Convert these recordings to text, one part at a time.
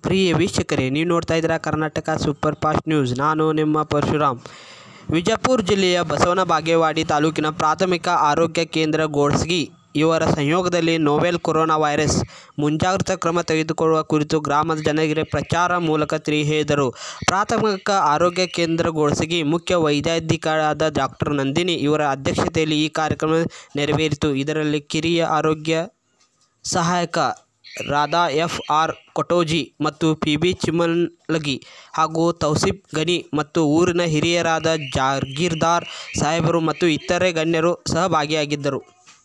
ಪ್ರಿಯ ವೀಕ್ಷಕರೇ ನೀವು ನೋಡ್ತಾ ಇದ್ದೀರಾ ಕರ್ನಾಟಕ ಸೂಪರ್ ಫಾಸ್ಟ್ ನ್ಯೂಸ್ ನಾನು ನಿಮ್ಮ ಪರಶುರಾಮ್ ವಿಜಯಪುರ ಜಿಲ್ಲೆಯ ಬಸವನ ಬಾಗೇವಾಡಿ ತಾಲೂಕಿನ ಪ್ರಾಥಮಿಕ ಆರೋಗ್ಯ ಕೇಂದ್ರ ಗೋಡ್ಸ್ಗಿ ಇವರ ಸಂಯೋಗದಲ್ಲಿ ನೋವೆಲ್ ಕೊರೋನಾ ವೈರಸ್ ಮುಂಜಾಗ್ರತಾ ಕ್ರಮ ತೆಗೆದುಕೊಳ್ಳುವ ಕುರಿತು ಗ್ರಾಮದ ಜನರಿಗೆ ಪ್ರಚಾರ ಮೂಲಕ ತಿಳಿಸಿದರು ಪ್ರಾಥಮಿಕ ಆರೋಗ್ಯ ಕೇಂದ್ರ ಗೋಡ್ಸಗಿ ಮುಖ್ಯ ವೈದ್ಯಾಧಿಕಾರಿಯಾದ ಡಾಕ್ಟರ್ ನಂದಿನಿ ಇವರ ಅಧ್ಯಕ್ಷತೆಯಲ್ಲಿ ಈ ಕಾರ್ಯಕ್ರಮ ನೆರವೇರಿತು ಇದರಲ್ಲಿ ಕಿರಿಯ ಆರೋಗ್ಯ ಸಹಾಯಕ ರಾಧಾ ಎಫ್ ಆರ್ ಕೊಟೋಜಿ ಮತ್ತು ಪಿ ಬಿ ಚಿಮಲಗಿ ಹಾಗೂ ತೌಸಿಫ್ ಗನಿ ಮತ್ತು ಊರಿನ ಹಿರಿಯರಾದ ಜಾಗೀರ್ದಾರ್ ಸಾಹೇಬರು ಮತ್ತು ಇತರೆ ಗಣ್ಯರು ಸಹಭಾಗಿಯಾಗಿದ್ದರು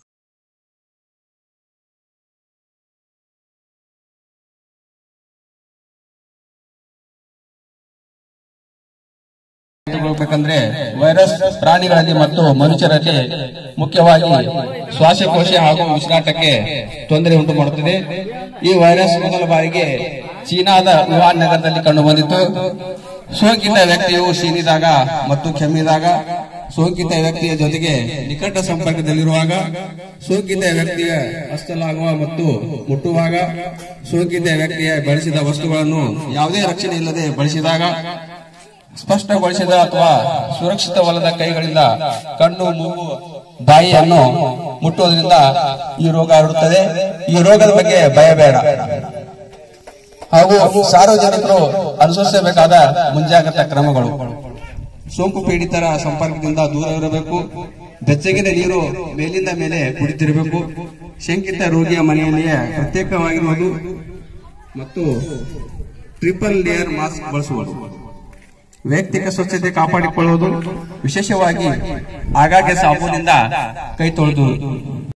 ತೆಗೆದುಕೊಳ್ಳಬೇಕಂದ್ರೆ ವೈರಸ್ ಪ್ರಾಣಿಗಳಲ್ಲಿ ಮತ್ತು ಮನುಷ್ಯರಲ್ಲಿ ಮುಖ್ಯವಾಗಿ ಶ್ವಾಸಕೋಶ ಹಾಗೂ ಉಸಿರಾಟಕ್ಕೆ ತೊಂದರೆ ಉಂಟು ಮಾಡುತ್ತದೆ ಈ ವೈರಸ್ ಮೊದಲ ಬಾರಿಗೆ ಚೀನಾದ ವುಹಾನ್ ನಗರದಲ್ಲಿ ಕಂಡುಬಂದಿತ್ತು ಸೋಂಕಿತ ವ್ಯಕ್ತಿಯು ಸೀನಿದಾಗ ಮತ್ತು ಕೆಮ್ಮಿದಾಗ ಸೋಂಕಿತ ವ್ಯಕ್ತಿಯ ಜೊತೆಗೆ ನಿಕಟ ಸಂಪರ್ಕದಲ್ಲಿರುವಾಗ ಸೋಂಕಿತ ವ್ಯಕ್ತಿಯ ಹಸ್ತಲಾಗುವ ಮತ್ತು ಮುಟ್ಟುವಾಗ ಸೋಂಕಿತ ವ್ಯಕ್ತಿಯ ಬಳಸಿದ ವಸ್ತುಗಳನ್ನು ಯಾವುದೇ ರಕ್ಷಣೆ ಇಲ್ಲದೆ ಬಳಸಿದಾಗ ಸ್ಪಷ್ಟಗೊಳಿಸಿದ ಅಥವಾ ಸುರಕ್ಷಿತವಲ್ಲದ ಕೈಗಳಿಂದ ಕಣ್ಣು ಮೂಗು ಬಾಯಿಯನ್ನು ಮುಟ್ಟುವುದರಿಂದ ಈ ರೋಗ ಹರಡುತ್ತದೆ ಈ ರೋಗದ ಬಗ್ಗೆ ಭಯ ಬೇಡ ಹಾಗೂ ಸಾರ್ವಜನಿಕರು ಅನುಸರಿಸಬೇಕಾದ ಮುಂಜಾಗ್ರತಾ ಕ್ರಮಗಳು ಸೋಂಕು ಪೀಡಿತರ ಸಂಪರ್ಕದಿಂದ ದೂರವಿರಬೇಕು ಬೆಚ್ಚಗಿನ ನೀರು ಮೇಲಿಂದ ಮೇಲೆ ಕುಡಿತಿರಬೇಕು ಶಂಕಿತ ರೋಗಿಯ ಮನೆಯಲ್ಲಿಯೇ ಪ್ರತ್ಯೇಕವಾಗಿರುವುದು ಮತ್ತು ಟ್ರಿಪಲ್ ಲೇಯರ್ ಮಾಸ್ಕ್ ಬಳಸುವುದು ವೈಯಕ್ತಿಕ ಸ್ವಚ್ಛತೆ ಕಾಪಾಡಿಕೊಳ್ಳುವುದು ವಿಶೇಷವಾಗಿ ಆಗಾಗ್ಗೆ ಸಾಬೂನಿಂದ ಕೈ ತೊಳೆದು